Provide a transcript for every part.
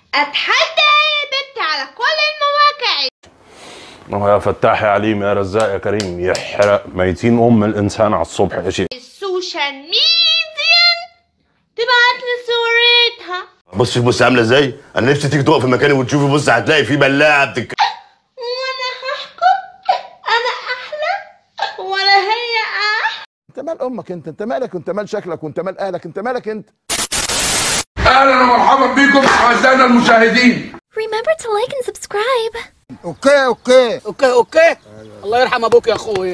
اتحدى يا بنت على كل المواقع ما هو يا فتاح يا عليم يا رزاق يا كريم يحرق ميتين ام الانسان على الصبح يا شيخ السوشيال ميديا تبعت لي صورتها بص بص عامله ازاي انا نفسي تيجي تقف في مكاني وتشوفي بص هتلاقي في بلاعه بتك وانا هحكم انا احلى ولا هي احلى انت مال امك انت انت مالك انت مال شكلك وانت مال اهلك انت مالك انت اهلا ومرحبا بكم اعزائنا المشاهدين Remember to like and subscribe. اوكي اوكي اوكي اوكي الله يرحم ابوك يا اخوي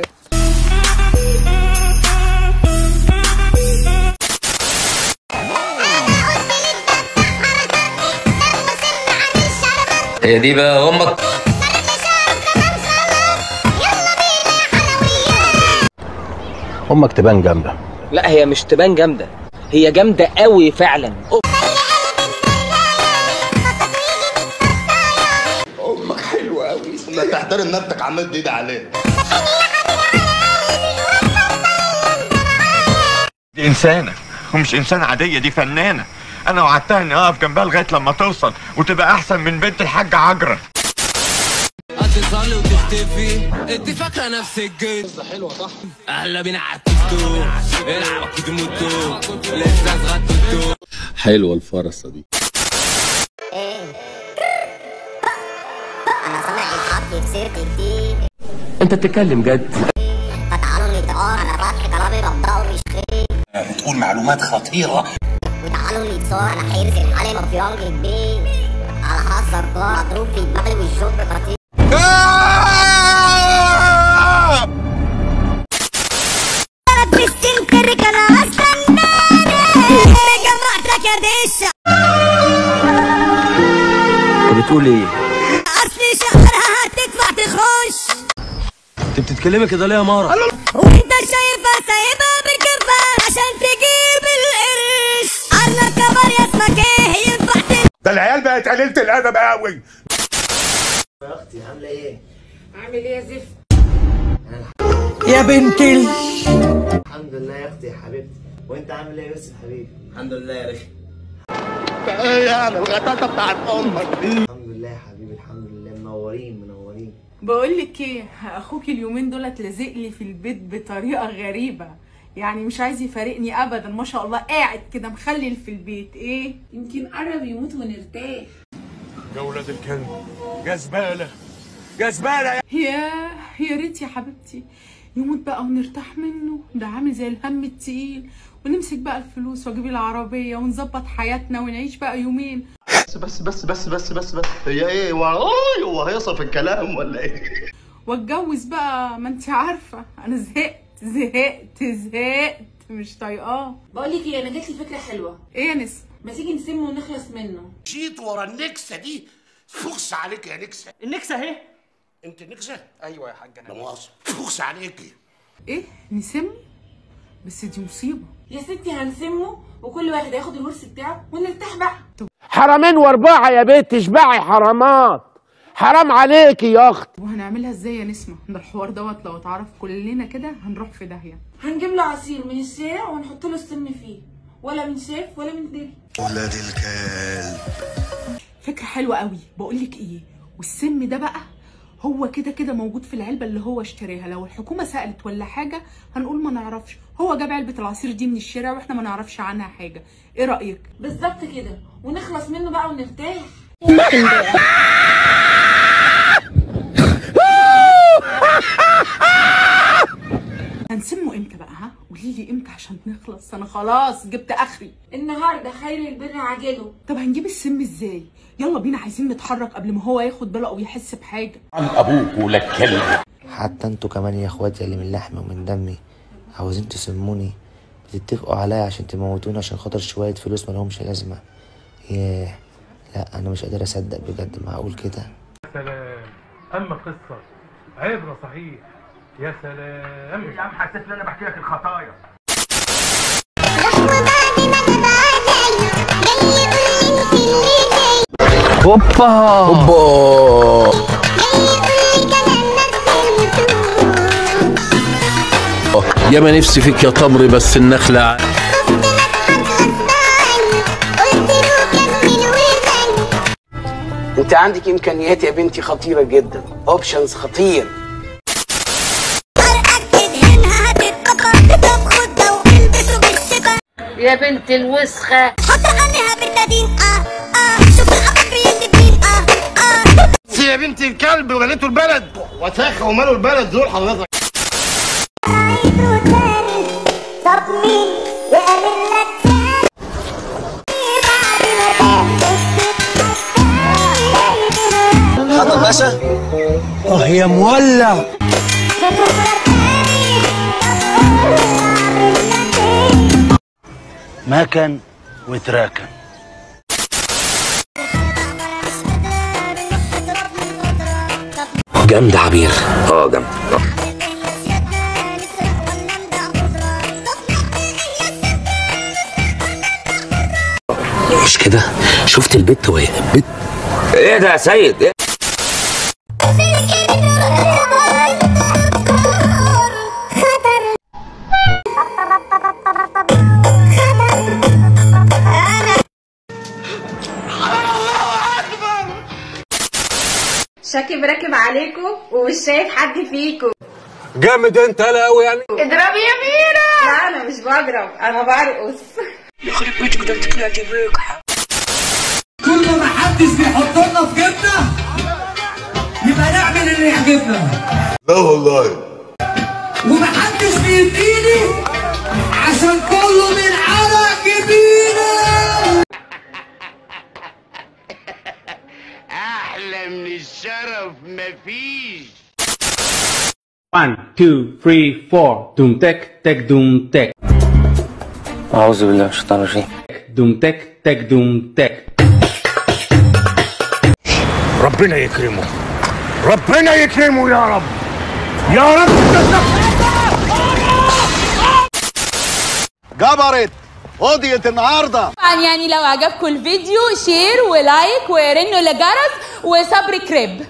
هي دي بقى امك امك تبان جامده لا هي مش تبان جامده هي جامده قوي فعلا امك حلوه قوي ما تحترم نفسك عمال تدعي عليه دي انسانه ومش انسانه عاديه دي فنانه انا وعدتها اني اقف جنبها لغايه لما توصل وتبقى احسن من بنت الحاجه عجره هتصلي وتختفي انت فاكره نفسك جد حلوه صح هلا بينا على التيك توك العب اكيد موتو لسه صغير توتو حلوه الفرصه دي انا سامع الحق في سيرتي كتير انت بتتكلم جد فتعالوا نتعار انا فتحي كلامي ببدأه مش خير بتقول معلومات خطيره وتعالوا نتصور انا حارس الحالي مافيانج كبير على حظ ارقام مضروب في دماغي والجوب خطير بتقول ايه اصلي شهرها هتدفع تخش انت بتتكلمي كده ليه يا مارا وانت شايفها سايبها بالكفاح عشان تجيب القرش عنا كبر يا اسمك ايه ينفع تل ده العيال بقت قليله الادب قوي يا اختي عامله ايه؟ عامل ايه يا زفت يا بنتي الحمد لله يا اختي يا حبيبتي وانت عامل ايه يا يوسف حبيبي؟ الحمد لله يا رخي ايه يعني الغطاسه بتاعت امك دي الحمد لله يا حبيبي الحمد لله منورين منورين بقول لك ايه اخوك اليومين دولت لازق لي في البيت بطريقه غريبه يعني مش عايز يفارقني ابدا ما شاء الله قاعد كده مخلل في البيت ايه يمكن قرب يموت ونرتاح يا ولاد الكلب جزباله جزباله يا يا ريت يا حبيبتي يموت بقى ونرتاح منه ده عامل زي الهم التقيل ونمسك بقى الفلوس واجيب العربيه ونظبط حياتنا ونعيش بقى يومين بس بس بس بس بس بس بس هي ايه هو هو هيصل في الكلام ولا ايه واتجوز بقى ما انت عارفه انا زهقت زهقت زهقت مش طايقاه بقول لك ايه انا جات لي فكره حلوه ايه يا نسمه ما تيجي نسمه ونخلص منه جيت ورا النكسه دي فخس عليك يا نكسه النكسه اهي انت نكسه ايوه يا حاج لا مؤاخذه فخس عليكي ايه نسمه بس دي مصيبه يا ستي هنسمه وكل واحد هياخد الورث بتاعه ونرتاح بقى حرامين واربعه يا بنت اشبعي حرامات حرام عليكي يا اختي وهنعملها ازاي يا نسمه ده الحوار دوت لو اتعرف كلنا كده هنروح في داهيه هنجيب له عصير من الشارع ونحط له السم فيه ولا من شاف ولا من دري ولاد الكلب فكره حلوه قوي بقول لك ايه والسم ده بقى هو كده كده موجود في العلبه اللي هو اشتريها لو الحكومه سالت ولا حاجه هنقول ما نعرفش هو جاب علبه العصير دي من الشارع واحنا ما نعرفش عنها حاجه ايه رايك بالظبط كده ونخلص منه بقى ونرتاح هنسمه امتى بقى ها قولي لي امتى عشان نخلص انا خلاص جبت اخري النهارده خير البر عاجله طب هنجيب السم ازاي يلا بينا عايزين نتحرك قبل ما هو ياخد باله او يحس بحاجه عن ابوك ولك كلب حتى انتوا كمان يا اخواتي اللي من لحمي ومن دمي عاوزين تسموني بتتفقوا عليا عشان تموتوني عشان خاطر شوية فلوس ملهمش لازمة ياه لا انا مش قادر اصدق بجد معقول كده سلام اما قصه عبره صحيح يا سلام يا عم حسيت ان انا بحكي لك الخطايا هوبا هوبا يا ما نفسي فيك يا تمر بس النخلة انت عندك امكانيات يا بنتي خطيره جدا اوبشنز خطير يا بنت الوسخة حط عليها بالنادين اه اه شوف الحبك بيندبين اه اه يا بنت الكلب ومليته البلد وساخه وماله البلد دول حضرتك طب مين يعمل لك حضر باشا اه يا مولع مكن وتراكن جامد عبير اه جامد مش كده شفت البت وهي بت ايه ده يا سيد إيه؟ شاكب راكب عليكم ومش شايف حد فيكم جامد انت لا قوي يعني اضربي يا ميرا لا انا مش بضرب انا برقص يخرب بيتك ده انت طلعتي بجحة كل ما حدش بيحط لنا في جبنه يبقى نعمل اللي يعجبنا لا والله ومحدش بيديني عشان كله من عرق جبينه احلى من الشرف مفيش 1 2 3 4 دوم تك تك دوم تك أعوذ بالله من الشيطان الرجيم دوم تك تك دوم تك ربنا يكرمه ربنا يكرمه يا رب يا رب جبرت قضية النهارده طبعا يعني لو عجبكم الفيديو شير ولايك ورنوا لجرس وسبسكرايب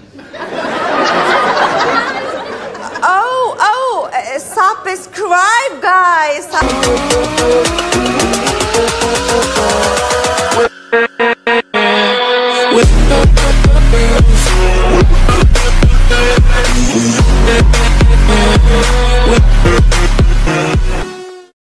Oh, oh, uh, subscribe, guys.